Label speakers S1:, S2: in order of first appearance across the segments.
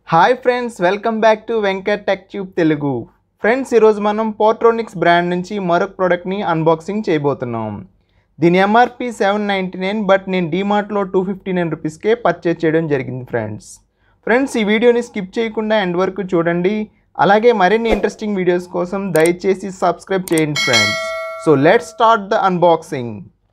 S1: hi friends welcome back to Venkat tech tube Telugu friends ఈరోజు మనం పోర్ట్రోనిక్స్ brand నుంచి మరొక ప్రోడక్ట్ని అన్బాక్సింగ్ చేయబోతున్నాం దీని MRP seven ninety nine but నేను డీమార్ట్లో టూ ఫిఫ్టీ నైన్ రూపీస్కే పర్చేజ్ చేయడం జరిగింది ఫ్రెండ్స్ ఫ్రెండ్స్ ఈ వీడియోని స్కిప్ చేయకుండా ఎండ్ వరకు చూడండి అలాగే మరిన్ని ఇంట్రెస్టింగ్ వీడియోస్ కోసం దయచేసి సబ్స్క్రైబ్ చేయండి friends so let start the unboxing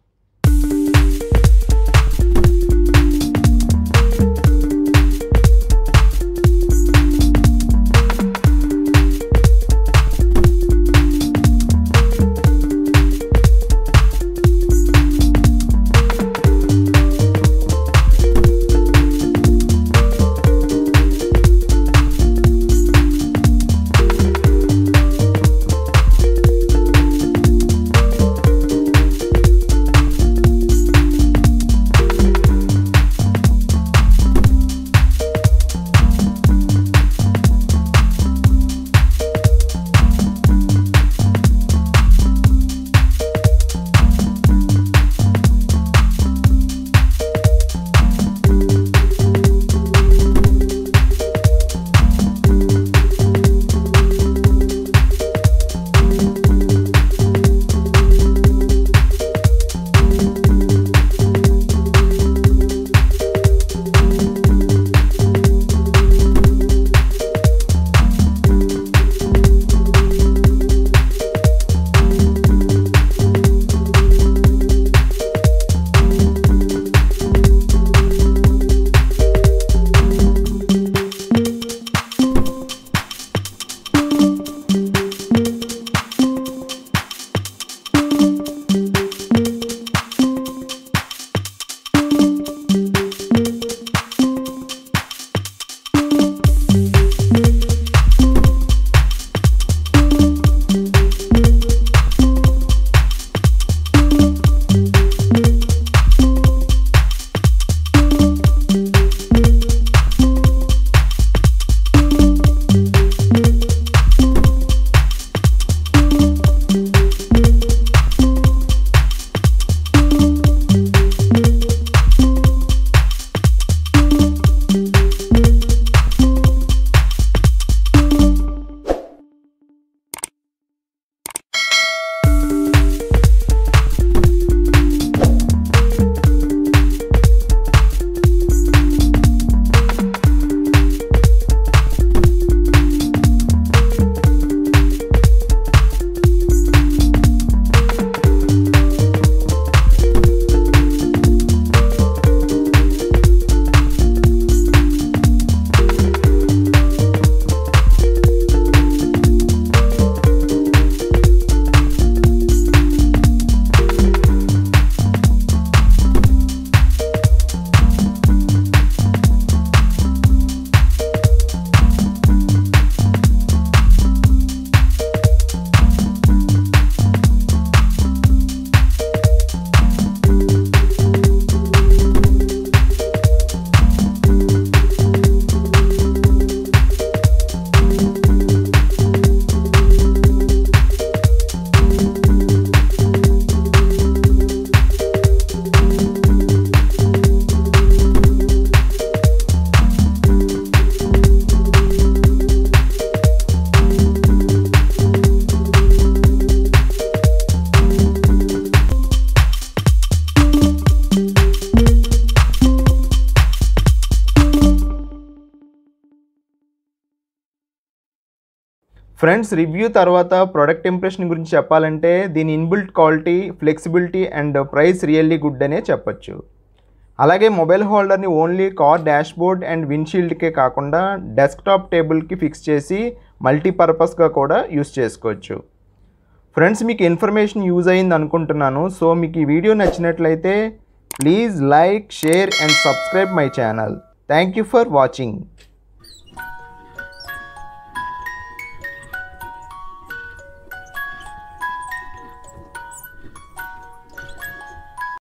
S1: friends review తర్వాత ప్రోడక్ట్ ఇంప్రెషన్ గురించి చెప్పాలంటే దీని inbuilt quality flexibility and price really good అనే చెప్పొచ్చు అలాగే మొబైల్ హోల్డర్ని ఓన్లీ కార్ డాష్బోర్డ్ అండ్ విండ్షీల్డ్కే కాకుండా డెస్క్టాప్ టేబుల్కి ఫిక్స్ చేసి మల్టీపర్పస్గా కూడా యూస్ చేసుకోవచ్చు ఫ్రెండ్స్ మీకు ఇన్ఫర్మేషన్ యూజ్ అయింది అనుకుంటున్నాను సో మీకు ఈ వీడియో నచ్చినట్లయితే please like share and subscribe my channel thank you for watching